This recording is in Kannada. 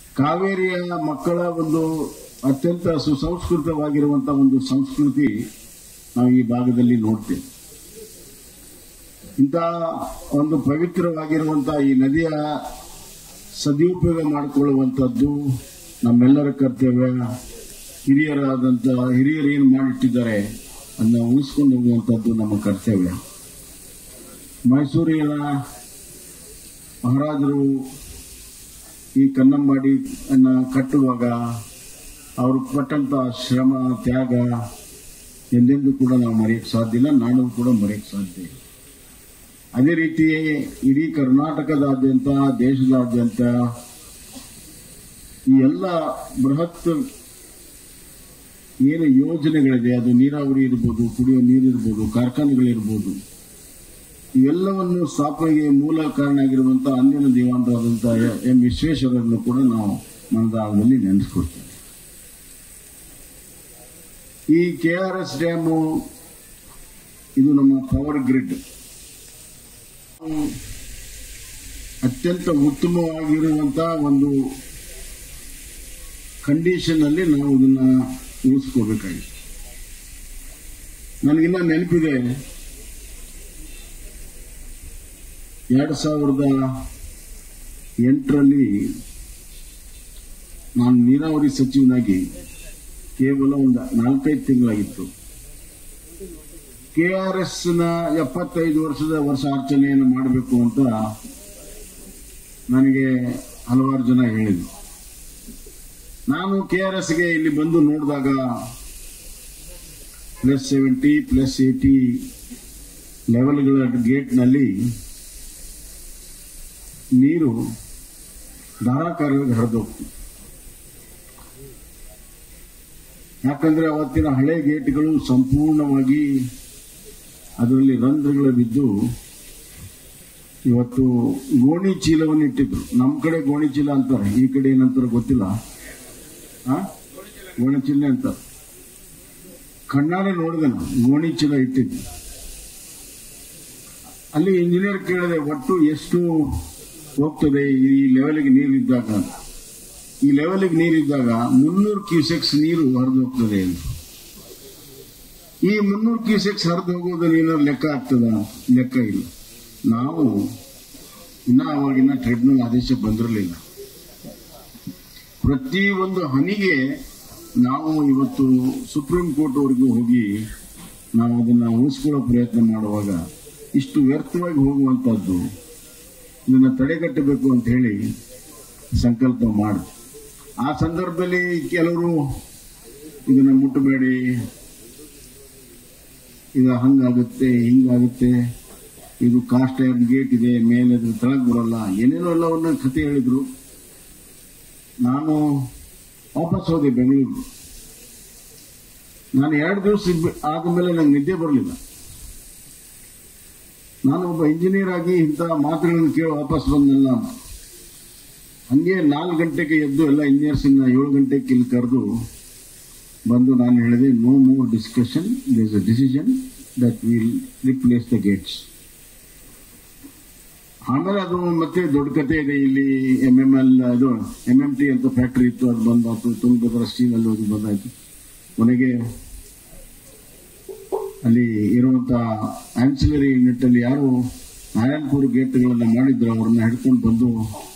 ಕಾವೇರಿಯ ಮಕ್ಕಳ ಒಂದು ಅತ್ಯಂತ ಸುಸಂಸ್ಕೃತವಾಗಿರುವಂತಹ ಒಂದು ಸಂಸ್ಕೃತಿ ನಾವು ಈ ಭಾಗದಲ್ಲಿ ನೋಡ್ತೇವೆ ಇಂಥ ಒಂದು ಪವಿತ್ರವಾಗಿರುವಂತಹ ಈ ನದಿಯ ಸದುಪಯೋಗ ಮಾಡಿಕೊಳ್ಳುವಂಥದ್ದು ನಮ್ಮೆಲ್ಲರ ಕರ್ತವ್ಯ ಹಿರಿಯರಾದಂಥ ಹಿರಿಯರು ಏನು ಮಾಡಿಟ್ಟಿದ್ದಾರೆ ಅದನ್ನ ಉಳಿಸ್ಕೊಂಡು ಹೋಗುವಂಥದ್ದು ನಮ್ಮ ಕರ್ತವ್ಯ ಮೈಸೂರಿನ ಮಹಾರಾಜರು ಈ ಕನ್ನಂಬಾಡಿ ಅನ್ನ ಕಟ್ಟುವಾಗ ಅವರು ಪಟ್ಟಂತ ಶ್ರಮ ತ್ಯಾಗ ಎಂದೆಂದೂ ಕೂಡ ನಾವು ಮರೆಯಕ್ಕೆ ಸಾಧ್ಯ ಇಲ್ಲ ನಾನು ಕೂಡ ಮರೆಯಕ್ಕೆ ಸಾಧ್ಯ ಇಲ್ಲ ಅದೇ ರೀತಿ ಇಡೀ ಕರ್ನಾಟಕದಾದ್ಯಂತ ದೇಶದಾದ್ಯಂತ ಈ ಎಲ್ಲ ಬೃಹತ್ ಏನು ಯೋಜನೆಗಳಿದೆ ಅದು ನೀರಾವರಿ ಇರ್ಬೋದು ಕುಡಿಯುವ ನೀರು ಇರ್ಬೋದು ಕಾರ್ಖಾನೆಗಳಿರ್ಬೋದು ಇವೆಲ್ಲವನ್ನು ಸ್ಥಾಪನೆಗೆ ಮೂಲ ಕಾರಣ ಆಗಿರುವಂತಹ ಅಂದಿನ ದಿವಾನರಾದಂತಹ ಎಂ ವಿಶ್ವೇಶ್ವರರನ್ನು ಕೂಡ ನಾವು ಮನದಾಳದಲ್ಲಿ ನೆನೆಸ್ಕೊಳ್ತೇವೆ ಈ ಕೆ ಆರ್ ಎಸ್ ಡ್ಯಾಮು ಇದು ನಮ್ಮ ಪವರ್ ಗ್ರಿಡ್ ಅತ್ಯಂತ ಉತ್ತಮವಾಗಿರುವಂತಹ ಒಂದು ಕಂಡೀಷನ್ ಅಲ್ಲಿ ನಾವು ಇದನ್ನ ಉಳಿಸ್ಕೋಬೇಕಾಗಿತ್ತು ನನಗಿನ್ನ ನೆನಪಿದೆ ಎರಡು ಸಾವಿರದ ಎಂಟರಲ್ಲಿ ನಾನು ನೀರಾವರಿ ಸಚಿವನಾಗಿ ಕೇವಲ ಒಂದು ನಾಲ್ಕೈದು ತಿಂಗಳಾಗಿತ್ತು ಕೆಆರ್ಎಸ್ ನ ಎಪ್ಪತ್ತೈದು ವರ್ಷದ ವರ್ಷಾಚರಣೆಯನ್ನು ಮಾಡಬೇಕು ಅಂತ ನನಗೆ ಹಲವಾರು ಜನ ಹೇಳಿದರು ನಾನು ಕೆಆರ್ಎಸ್ಗೆ ಇಲ್ಲಿ ಬಂದು ನೋಡಿದಾಗ ಪ್ಲಸ್ ಸೆವೆಂಟಿ ಪ್ಲಸ್ ಏಟಿ ಲೆವೆಲ್ಗಳ ಗೇಟ್ನಲ್ಲಿ ನೀರು ಧಾರಾಕಾರವಾಗಿ ಹರಿದೋಗ್ತಿತ್ತು ಯಾಕಂದ್ರೆ ಅವತ್ತಿನ ಹಳೆ ಗೇಟ್ಗಳು ಸಂಪೂರ್ಣವಾಗಿ ಅದರಲ್ಲಿ ರಂಧ್ರಗಳು ಬಿದ್ದು ಇವತ್ತು ಗೋಣಿ ಚೀಲವನ್ನು ಇಟ್ಟಿದ್ರು ನಮ್ಮ ಕಡೆ ಗೋಣಿ ಚೀಲ ಅಂತಾರೆ ಈ ಕಡೆ ಏನಂತಾರೆ ಗೊತ್ತಿಲ್ಲ ಆ? ಗೋಣಿ ಚೀಲ ಅಂತಾರೆ ಕಣ್ಣಾರೆ ನೋಡಿದೆ ನಾನು ಗೋಣಿ ಚೀಲ ಇಟ್ಟಿದ್ದು ಅಲ್ಲಿ ಇಂಜಿನಿಯರ್ ಕೇಳಿದೆ ಒಟ್ಟು ಎಷ್ಟು ಹೋಗ್ತದೆ ಈ ಲೆವೆಲ್ಗೆ ನೀರಿದ್ದಾಗ ಅಂತ. ಈ ಲೆವೆಲ್ಗೆ ನೀರಿದ್ದಾಗ ಮುನ್ನೂರು ಕ್ಯೂಸೆಕ್ಸ್ ನೀರು ಹರಿದು ಹೋಗ್ತದೆ ಅಂತ ಈ ಮುನ್ನೂರು ಕ್ಯೂಸೆಕ್ಸ್ ಹರಿದು ಹೋಗೋದು ಏನಾದ್ರು ಲೆಕ್ಕ ಆಗ್ತದ ಲೆಕ್ಕ ಇಲ್ಲ ನಾವು ಇನ್ನ ಅವಾಗಿನ್ನ ಟ್ರಿಬ್ಯುನಲ್ ಆದೇಶ ಬಂದಿರಲಿಲ್ಲ ಪ್ರತಿ ಒಂದು ಹನಿಗೆ ನಾವು ಇವತ್ತು ಸುಪ್ರೀಂ ಕೋರ್ಟ್ ವರೆಗೂ ಹೋಗಿ ನಾವು ಅದನ್ನ ಉಳಿಸ್ಕೊಳ್ಳೋ ಪ್ರಯತ್ನ ಮಾಡುವಾಗ ಇಷ್ಟು ವ್ಯರ್ಥವಾಗಿ ಹೋಗುವಂತದ್ದು ಇದನ್ನ ತಡೆಗಟ್ಟಬೇಕು ಅಂತ ಹೇಳಿ ಸಂಕಲ್ಪ ಮಾಡಿ ಆ ಸಂದರ್ಭದಲ್ಲಿ ಕೆಲವರು ಇದನ್ನ ಮುಟ್ಟಬೇಡಿ ಇದು ಹಂಗಾಗುತ್ತೆ ಹಿಂಗಾಗುತ್ತೆ ಇದು ಕಾಸ್ಟ್ ಗೇಟ್ ಇದೆ ಮೇಲೆ ಅದು ತೆಳಗ್ ಬರಲ್ಲ ಏನೇನೋ ಎಲ್ಲವನ್ನ ಕತೆ ಹೇಳಿದ್ರು ನಾನು ವಾಪಸ್ ಹೋದೆ ಬೆಂಗಳೂರು ನಾನು ಎರಡು ದಿವಸ ಆದಮೇಲೆ ನಂಗೆ ನಿದ್ದೆ ಬರಲಿಲ್ಲ ನಾನು ಒಬ್ಬ ಇಂಜಿನಿಯರ್ ಆಗಿ ಇಂಥ ಮಾತುಗಳನ್ನು ಕೇಳಿ ವಾಪಸ್ ಬಂದಲ್ಲ ಅಂತ. ಹಂಗೆ ನಾಲ್ಕು ಗಂಟೆಗೆ ಎದ್ದು ಎಲ್ಲ ಇಂಜಿನಿಯರ್ಸ್ ಏಳು ಗಂಟೆಗೆ ಇಲ್ಲಿ ಕರೆದು ಬಂದು ನಾನು ಹೇಳಿದೆ no more discussion does a decision that will replace the gates ಆಮೇಲೆ ಅದು ಮತ್ತೆ ದೊಡ್ಡ ಕತೆ ಇದೆ ಇಲ್ಲಿ ಎಂ ಎಂ ಎಲ್ ಅದು ಎಂ ಎಂ ಟಿ ಅಂತ ಫ್ಯಾಕ್ಟರಿ ಇತ್ತು ಅದು ಬಂದಾಯ್ತು ತುಂಗಭದ್ರಾ ಸ್ಟೀಲ್ ಅಲ್ಲಿ ಹೋಗಿ ಬಂದಾಯ್ತು ಕೊನೆಗೆ ಅಲ್ಲಿ ಇರುವಂತ ಆನ್ಸಿಲರಿ ಯೂನಿಟ್ ಅಲ್ಲಿ ಯಾರು ನಾರಾಯಣಪುರ ಗೇಟ್ಗಳನ್ನ ಮಾಡಿದ್ರು ಅವ್ರನ್ನ ಹಿಡ್ಕೊಂಡು ಬಂದು